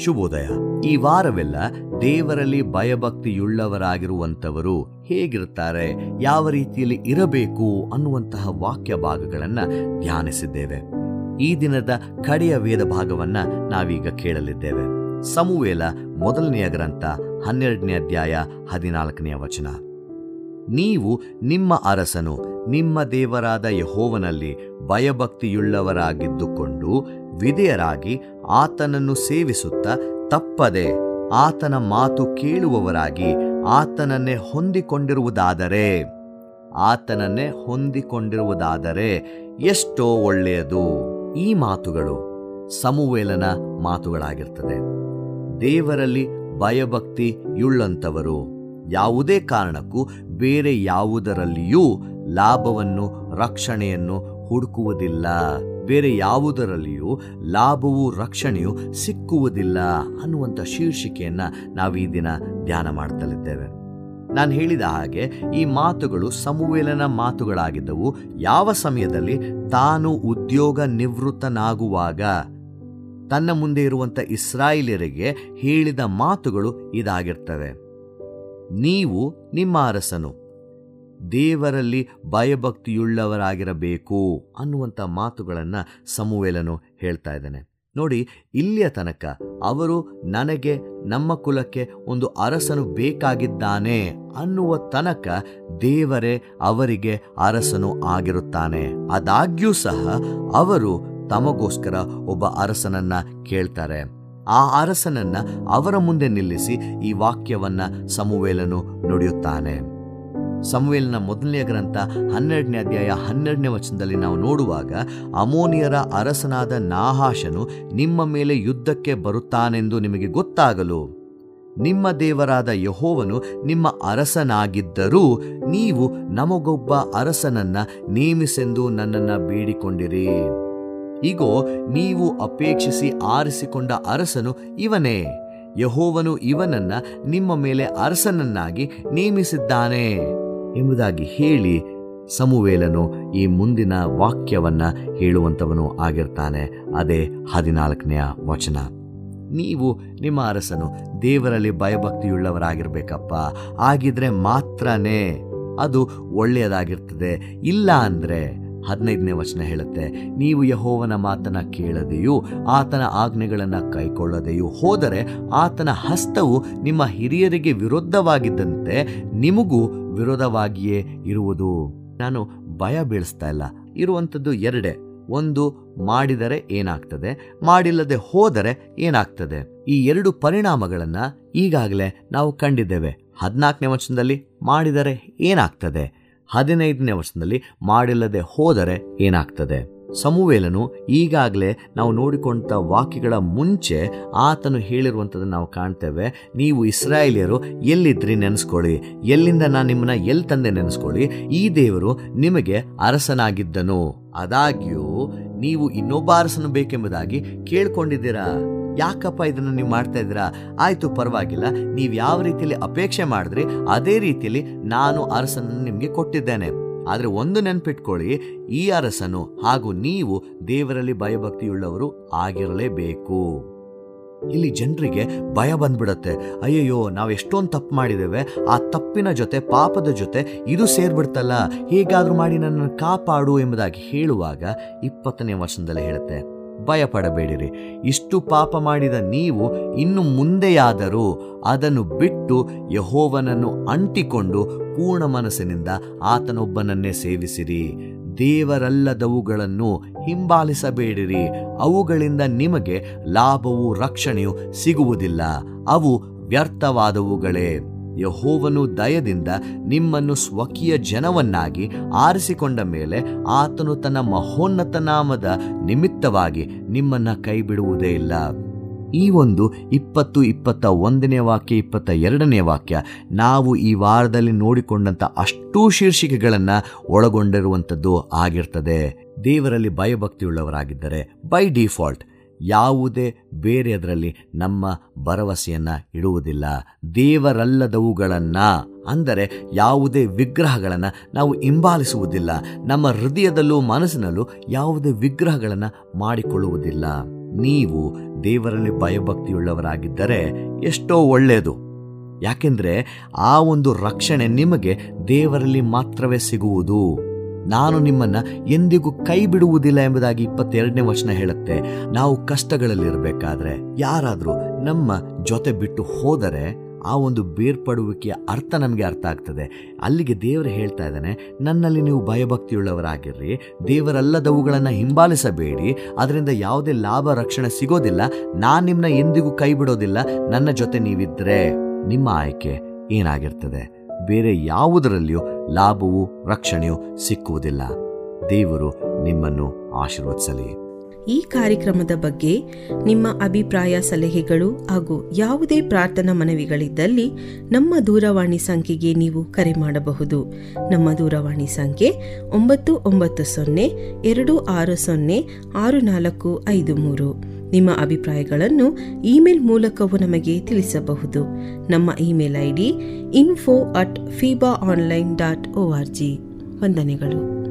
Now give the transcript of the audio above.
ಶುಭೋದಯ ಈ ವಾರವೆಲ್ಲ ದೇವರಲ್ಲಿ ಭಯಭಕ್ತಿಯುಳ್ಳವರಾಗಿರುವಂತವರು ಹೇಗಿರುತ್ತಾರೆ ಯಾವ ರೀತಿಯಲ್ಲಿ ಇರಬೇಕು ಅನ್ನುವಂತಹ ವಾಕ್ಯ ಭಾಗಗಳನ್ನ ಧ್ಯಾನಿಸಿದ್ದೇವೆ ಈ ದಿನದ ಕಡೆಯ ವೇದ ಭಾಗವನ್ನ ನಾವೀಗ ಕೇಳಲಿದ್ದೇವೆ ಸಮುವೇಲ ಮೊದಲನೆಯ ಗ್ರಂಥ ಹನ್ನೆರಡನೇ ಅಧ್ಯಾಯ ಹದಿನಾಲ್ಕನೆಯ ವಚನ ನೀವು ನಿಮ್ಮ ಅರಸನು ನಿಮ್ಮ ದೇವರಾದ ಯಹೋವನಲ್ಲಿ ಭಯಭಕ್ತಿಯುಳ್ಳವರಾಗಿದ್ದುಕೊಂಡು ವಿಧೇಯರಾಗಿ ಆತನನ್ನು ಸೇವಿಸುತ್ತಾ ತಪ್ಪದೆ ಆತನ ಮಾತು ಕೇಳುವವರಾಗಿ ಆತನನ್ನೇ ಹೊಂದಿಕೊಂಡಿರುವುದಾದರೆ ಆತನನ್ನೇ ಹೊಂದಿಕೊಂಡಿರುವುದಾದರೆ ಎಷ್ಟೋ ಒಳ್ಳೆಯದು ಈ ಮಾತುಗಳು ಸಮುವೇಲನ ಮಾತುಗಳಾಗಿರ್ತದೆ ದೇವರಲ್ಲಿ ಭಯಭಕ್ತಿಯುಳ್ಳಂಥವರು ಯಾವುದೇ ಕಾರಣಕ್ಕೂ ಬೇರೆ ಯಾವುದರಲ್ಲಿಯೂ ಲಾಭವನ್ನು ರಕ್ಷಣೆಯನ್ನು ಹುಡುಕುವುದಿಲ್ಲ ಬೇರೆ ಯಾವುದರಲ್ಲಿಯೂ ಲಾಭವು ರಕ್ಷಣೆಯು ಸಿಕ್ಕುವುದಿಲ್ಲ ಅನ್ನುವಂಥ ಶೀರ್ಷಿಕೆಯನ್ನ ನಾವು ಈ ದಿನ ಧ್ಯಾನ ಮಾಡ್ತಲಿದ್ದೇವೆ ನಾನು ಹೇಳಿದ ಹಾಗೆ ಈ ಮಾತುಗಳು ಸಮುವೇಲನ ಮಾತುಗಳಾಗಿದ್ದವು ಯಾವ ಸಮಯದಲ್ಲಿ ತಾನು ಉದ್ಯೋಗ ನಿವೃತ್ತನಾಗುವಾಗ ತನ್ನ ಮುಂದೆ ಇರುವಂಥ ಇಸ್ರಾಯಿಲಿಯರಿಗೆ ಹೇಳಿದ ಮಾತುಗಳು ಇದಾಗಿರ್ತವೆ ನೀವು ನಿಮ್ಮ ಅರಸನು ದೇವರಲ್ಲಿ ಭಯಭಕ್ತಿಯುಳ್ಳವರಾಗಿರಬೇಕು ಅನ್ನುವಂಥ ಮಾತುಗಳನ್ನು ಸಮುವೇಲನು ಹೇಳ್ತಾ ಇದ್ದಾನೆ ನೋಡಿ ಇಲ್ಲಿಯ ತನಕ ಅವರು ನನಗೆ ನಮ್ಮ ಕುಲಕ್ಕೆ ಒಂದು ಅರಸನು ಬೇಕಾಗಿದ್ದಾನೆ ಅನ್ನುವ ತನಕ ದೇವರೇ ಅವರಿಗೆ ಅರಸನು ಆಗಿರುತ್ತಾನೆ ಆದಾಗ್ಯೂ ಸಹ ಅವರು ತಮಗೋಸ್ಕರ ಒಬ್ಬ ಅರಸನನ್ನ ಕೇಳ್ತಾರೆ ಆ ಅರಸನನ್ನ ಅವರ ಮುಂದೆ ನಿಲ್ಲಿಸಿ ಈ ವಾಕ್ಯವನ್ನ ಸಮುವೇಲನು ನುಡಿಯುತ್ತಾನೆ ಸಮುವೇಲನ ಮೊದಲನೆಯ ಗ್ರಂಥ ಹನ್ನೆರಡನೇ ಅಧ್ಯಾಯ ಹನ್ನೆರಡನೇ ವಚನದಲ್ಲಿ ನಾವು ನೋಡುವಾಗ ಅಮೋನಿಯರ ಅರಸನಾದ ನಾಹಾಶನು ನಿಮ್ಮ ಮೇಲೆ ಯುದ್ಧಕ್ಕೆ ಬರುತ್ತಾನೆಂದು ನಿಮಗೆ ಗೊತ್ತಾಗಲು ನಿಮ್ಮ ದೇವರಾದ ಯಹೋವನು ನಿಮ್ಮ ಅರಸನಾಗಿದ್ದರೂ ನೀವು ನಮಗೊಬ್ಬ ಅರಸನನ್ನ ನೇಮಿಸೆಂದು ನನ್ನನ್ನ ಬೇಡಿಕೊಂಡಿರಿ ಈಗೋ ನೀವು ಅಪೇಕ್ಷಿಸಿ ಆರಿಸಿಕೊಂಡ ಅರಸನು ಇವನೇ ಯಹೋವನು ಇವನನ್ನ ನಿಮ್ಮ ಮೇಲೆ ಅರಸನನ್ನಾಗಿ ನೇಮಿಸಿದ್ದಾನೆ ಎಂಬುದಾಗಿ ಹೇಳಿ ಸಮುವೇಲನು ಈ ಮುಂದಿನ ವಾಕ್ಯವನ್ನ ಹೇಳುವಂಥವನು ಆಗಿರ್ತಾನೆ ಅದೇ ಹದಿನಾಲ್ಕನೆಯ ವಚನ ನೀವು ನಿಮ್ಮ ಅರಸನು ದೇವರಲ್ಲಿ ಭಯಭಕ್ತಿಯುಳ್ಳವರಾಗಿರ್ಬೇಕಪ್ಪ ಆಗಿದ್ರೆ ಮಾತ್ರನೇ ಅದು ಒಳ್ಳೆಯದಾಗಿರ್ತದೆ ಇಲ್ಲ ಅಂದ್ರೆ ಹದಿನೈದನೇ ವಚನ ಹೇಳುತ್ತೆ ನೀವು ಯಹೋವನ ಮಾತನ್ನ ಕೇಳದೆಯೂ ಆತನ ಆಜ್ಞೆಗಳನ್ನು ಕೈಕೊಳ್ಳದೆಯೂ ಹೋದರೆ ಆತನ ಹಸ್ತವು ನಿಮ್ಮ ಹಿರಿಯರಿಗೆ ವಿರುದ್ಧವಾಗಿದ್ದಂತೆ ನಿಮಗೂ ವಿರೋಧವಾಗಿಯೇ ಇರುವುದು ನಾನು ಭಯ ಬೀಳಿಸ್ತಾ ಇಲ್ಲ ಇರುವಂಥದ್ದು ಎರಡೇ ಒಂದು ಮಾಡಿದರೆ ಏನಾಗ್ತದೆ ಮಾಡಿಲ್ಲದೆ ಹೋದರೆ ಏನಾಗ್ತದೆ ಈ ಎರಡು ಪರಿಣಾಮಗಳನ್ನ ಈಗಾಗಲೇ ನಾವು ಕಂಡಿದ್ದೇವೆ ಹದಿನಾಲ್ಕನೇ ವರ್ಷದಲ್ಲಿ ಮಾಡಿದರೆ ಏನಾಗ್ತದೆ ಹದಿನೈದನೇ ವರ್ಷದಲ್ಲಿ ಮಾಡಿಲ್ಲದೆ ಹೋದರೆ ಏನಾಗ್ತದೆ ಸಮುವೇಲನು ಈಗಾಗಲೇ ನಾವು ನೋಡಿಕೊಂಡ ವಾಕ್ಯಗಳ ಮುಂಚೆ ಆತನು ಹೇಳಿರುವಂಥದ್ದನ್ನು ನಾವು ಕಾಣ್ತೇವೆ ನೀವು ಇಸ್ರಾಯೇಲಿಯರು ಎಲ್ಲಿದ್ರಿ ನೆನೆಸ್ಕೊಳ್ಳಿ ಎಲ್ಲಿಂದ ನಾನು ನಿಮ್ಮನ್ನ ಎಲ್ಲಿ ತಂದೆ ನೆನೆಸ್ಕೊಳ್ಳಿ ಈ ದೇವರು ನಿಮಗೆ ಅರಸನಾಗಿದ್ದನು ಆದಾಗ್ಯೂ ನೀವು ಇನ್ನೊಬ್ಬ ಅರಸನು ಬೇಕೆಂಬುದಾಗಿ ಕೇಳ್ಕೊಂಡಿದ್ದೀರಾ ಯಾಕಪ್ಪ ಇದನ್ನು ನೀವು ಮಾಡ್ತಾ ಇದ್ದೀರಾ ಆಯ್ತು ಪರವಾಗಿಲ್ಲ ನೀವು ಯಾವ ರೀತಿಯಲ್ಲಿ ಅಪೇಕ್ಷೆ ಮಾಡಿದ್ರಿ ಅದೇ ರೀತಿಯಲ್ಲಿ ನಾನು ಅರಸನನ್ನು ನಿಮಗೆ ಕೊಟ್ಟಿದ್ದೇನೆ ಆದರೆ ಒಂದು ನೆನ್ಪಿಟ್ಕೊಳ್ಳಿ ಈ ಅರಸನು ಹಾಗೂ ನೀವು ದೇವರಲ್ಲಿ ಭಯಭಕ್ತಿಯುಳ್ಳವರು ಆಗಿರಲೇಬೇಕು ಇಲ್ಲಿ ಜನರಿಗೆ ಭಯ ಬಂದ್ಬಿಡತ್ತೆ ಅಯ್ಯಯ್ಯೋ ನಾವು ಎಷ್ಟೊಂದು ತಪ್ಪು ಮಾಡಿದ್ದೇವೆ ಆ ತಪ್ಪಿನ ಜೊತೆ ಪಾಪದ ಜೊತೆ ಇದು ಸೇರ್ಬಿಡ್ತಲ್ಲ ಹೇಗಾದ್ರೂ ಮಾಡಿ ನನ್ನನ್ನು ಕಾಪಾಡು ಎಂಬುದಾಗಿ ಹೇಳುವಾಗ ಇಪ್ಪತ್ತನೇ ವರ್ಷದಲ್ಲಿ ಹೇಳುತ್ತೆ ಭಯಪಡಬೇಡಿರಿ ಇಷ್ಟು ಪಾಪ ಮಾಡಿದ ನೀವು ಇನ್ನು ಮುಂದೆಯಾದರೂ ಅದನ್ನು ಬಿಟ್ಟು ಯಹೋವನನ್ನು ಅಂಟಿಕೊಂಡು ಪೂರ್ಣ ಮನಸ್ಸಿನಿಂದ ಆತನೊಬ್ಬನನ್ನೇ ಸೇವಿಸಿರಿ ದೇವರಲ್ಲದವುಗಳನ್ನು ಹಿಂಬಾಲಿಸಬೇಡಿರಿ ಅವುಗಳಿಂದ ನಿಮಗೆ ಲಾಭವು ರಕ್ಷಣೆಯು ಸಿಗುವುದಿಲ್ಲ ಅವು ವ್ಯರ್ಥವಾದವುಗಳೇ ಯಹೋವನು ದಯದಿಂದ ನಿಮ್ಮನ್ನು ಸ್ವಕೀಯ ಜನವನ್ನಾಗಿ ಆರಿಸಿಕೊಂಡ ಮೇಲೆ ಆತನು ತನ್ನ ಮಹೋನ್ನತ ನಾಮದ ನಿಮಿತ್ತವಾಗಿ ನಿಮ್ಮನ್ನ ಕೈ ಬಿಡುವುದೇ ಇಲ್ಲ ಈ ಒಂದು ಇಪ್ಪತ್ತು ಇಪ್ಪತ್ತ ಒಂದನೇ ವಾಕ್ಯ ಇಪ್ಪತ್ತ ಎರಡನೇ ವಾಕ್ಯ ನಾವು ಈ ವಾರದಲ್ಲಿ ನೋಡಿಕೊಂಡಂಥ ಅಷ್ಟೂ ಶೀರ್ಷಿಕೆಗಳನ್ನು ಒಳಗೊಂಡಿರುವಂಥದ್ದು ಆಗಿರ್ತದೆ ದೇವರಲ್ಲಿ ಭಯಭಕ್ತಿಯುಳ್ಳವರಾಗಿದ್ದರೆ ಬೈ ಡಿಫಾಲ್ಟ್ ಯಾವುದೇ ಬೇರೆಯದರಲ್ಲಿ ನಮ್ಮ ಭರವಸೆಯನ್ನ ಇಡುವುದಿಲ್ಲ ದೇವರಲ್ಲದವುಗಳನ್ನ ಅಂದರೆ ಯಾವುದೇ ವಿಗ್ರಹಗಳನ್ನು ನಾವು ಹಿಂಬಾಲಿಸುವುದಿಲ್ಲ ನಮ್ಮ ಹೃದಯದಲ್ಲೂ ಮನಸ್ಸಿನಲ್ಲೂ ಯಾವುದೇ ವಿಗ್ರಹಗಳನ್ನು ಮಾಡಿಕೊಳ್ಳುವುದಿಲ್ಲ ನೀವು ದೇವರಲ್ಲಿ ಭಯಭಕ್ತಿಯುಳ್ಳವರಾಗಿದ್ದರೆ ಎಷ್ಟೋ ಒಳ್ಳೆಯದು ಯಾಕೆಂದ್ರೆ ಆ ಒಂದು ರಕ್ಷಣೆ ನಿಮಗೆ ದೇವರಲ್ಲಿ ಮಾತ್ರವೇ ಸಿಗುವುದು ನಾನು ನಿಮ್ಮನ್ನ ಎಂದಿಗೂ ಕೈ ಬಿಡುವುದಿಲ್ಲ ಎಂಬುದಾಗಿ ಇಪ್ಪತ್ತೆರಡನೇ ವಚನ ಹೇಳುತ್ತೆ ನಾವು ಕಷ್ಟಗಳಲ್ಲಿರಬೇಕಾದ್ರೆ ಯಾರಾದರೂ ನಮ್ಮ ಜೊತೆ ಬಿಟ್ಟು ಹೋದರೆ ಆ ಒಂದು ಬೇರ್ಪಡುವಿಕೆಯ ಅರ್ಥ ನಮಗೆ ಅರ್ಥ ಆಗ್ತದೆ ಅಲ್ಲಿಗೆ ದೇವರು ಹೇಳ್ತಾ ಇದ್ದಾನೆ ನನ್ನಲ್ಲಿ ನೀವು ಭಯಭಕ್ತಿಯುಳ್ಳವರಾಗಿರ್ರಿ ದೇವರಲ್ಲದವುಗಳನ್ನು ಹಿಂಬಾಲಿಸಬೇಡಿ ಅದರಿಂದ ಯಾವುದೇ ಲಾಭ ರಕ್ಷಣೆ ಸಿಗೋದಿಲ್ಲ ನಾನು ನಿಮ್ಮನ್ನ ಎಂದಿಗೂ ಕೈ ಬಿಡೋದಿಲ್ಲ ನನ್ನ ಜೊತೆ ನೀವಿದ್ರೆ ನಿಮ್ಮ ಆಯ್ಕೆ ಏನಾಗಿರ್ತದೆ ಬೇರೆ ಯಾವುದರಲ್ಲಿಯೂ ಲಾಭವೂ ರಕ್ಷಣೆಯೂ ಸಿಕ್ಕುವುದಿಲ್ಲ ದೇವರು ನಿಮ್ಮನ್ನು ಆಶೀರ್ವದಿಸಲಿ ಈ ಕಾರ್ಯಕ್ರಮದ ಬಗ್ಗೆ ನಿಮ್ಮ ಅಭಿಪ್ರಾಯ ಸಲಹೆಗಳು ಹಾಗೂ ಯಾವುದೇ ಪ್ರಾರ್ಥನಾ ಮನವಿಗಳಿದ್ದಲ್ಲಿ ನಮ್ಮ ದೂರವಾಣಿ ಸಂಖ್ಯೆಗೆ ನೀವು ಕರೆ ಮಾಡಬಹುದು ನಮ್ಮ ದೂರವಾಣಿ ಸಂಖ್ಯೆ ಒಂಬತ್ತು ಒಂಬತ್ತು ಸೊನ್ನೆ ಎರಡು ಆರು ಸೊನ್ನೆ ಆರು ನಾಲ್ಕು ಐದು ಮೂರು ನಿಮ್ಮ ಅಭಿಪ್ರಾಯಗಳನ್ನು ಇಮೇಲ್ ಮೂಲಕವೂ ನಮಗೆ ತಿಳಿಸಬಹುದು ನಮ್ಮ email I D info at FIBA online dot O R G ವಂದನೆಗಳು